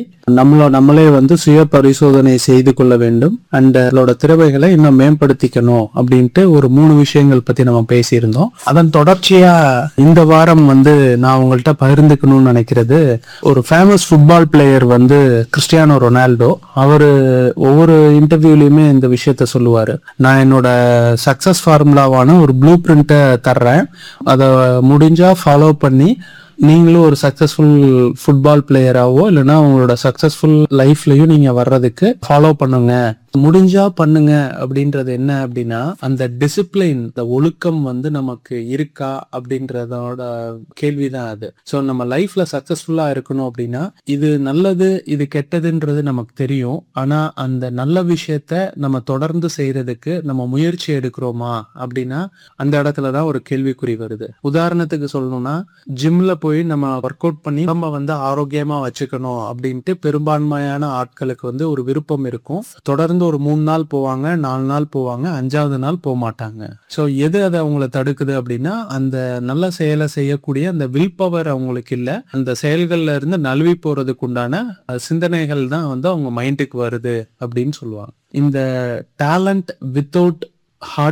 நம்மள நம்மளே வந்து சுய பரிசோதனை செய்து கொள்ள வேண்டும் அண்ட் அதோட திறமைகளை இன்னும் மேம்படுத்திக்கணும் அப்படின்ட்டு ஒரு மூணு விஷயங்கள் பத்தி நம்ம பேசியிருந்தோம் அதன் தொடர்ச்சியா இந்த வாரம் வந்து நான் உங்கள்கிட்ட பகிர்ந்துக்கணும்னு நினைக்கிறது ஒரு ஃபேமஸ் ஃபுட்பால் பிளேயர் வந்து கிறிஸ்டியானோ ரொனால்டோ அவரு ஒவ்வொரு இன்டர்வியூலயுமே இந்த விஷயத்த சொல்லுவாரு நான் என்னோட சக்சஸ் ஃபார்முலாவான ஒரு ப்ளூ பிரிண்ட்டை தர்றேன் அதை முடிஞ்சா ஃபாலோ பண்ணி நீங்களும் ஒரு சக்சஸ்ஃபுல் ஃபுட்பால் பிளேயராவோ இல்லைன்னா உங்களோட சக்சஸ்ஃபுல் லைஃப்லயும் நீங்க வர்றதுக்கு ஃபாலோ பண்ணுங்க முடிஞ்சா பண்ணுங்க அப்படின்றது என்ன அப்படின்னா அந்த டிசிப்ளின் இந்த ஒழுக்கம் வந்து நமக்கு இருக்கா அப்படின்றதோட கேள்விதான் அது ஸோ நம்ம லைஃப்ல சக்சஸ்ஃபுல்லா இருக்கணும் அப்படின்னா இது நல்லது இது கெட்டதுன்றது நமக்கு தெரியும் ஆனா அந்த நல்ல விஷயத்த நம்ம தொடர்ந்து செய்யறதுக்கு நம்ம முயற்சி எடுக்கிறோமா அப்படின்னா அந்த இடத்துல தான் ஒரு கேள்விக்குறி வருது உதாரணத்துக்கு சொல்லணும்னா ஜிம்ல போய் நம்ம ஒர்க் அவுட் பண்ணி நம்ம வந்து ஆரோக்கியமா வச்சுக்கணும் அப்படின்ட்டு பெரும்பான்மையான ஆட்களுக்கு வந்து ஒரு விருப்பம் இருக்கும் தொடர்ந்து ஒரு மூணு நாள் போவாங்க நாலு நாள் போவாங்க அஞ்சாவது நாள் போக மாட்டாங்க ஸோ எது அதை அவங்கள தடுக்குது அப்படின்னா அந்த நல்ல செயலை செய்யக்கூடிய அந்த வில் பவர் அவங்களுக்கு இல்லை அந்த செயல்கள்ல இருந்து நழுவி போறதுக்கு உண்டான அஹ், சிந்தனைகள் தான் வந்து அவங்க மைண்டுக்கு வருது அப்படின்னு சொல்லுவாங்க இந்த டேலண்ட் வித்தவுட் ஹார்ட்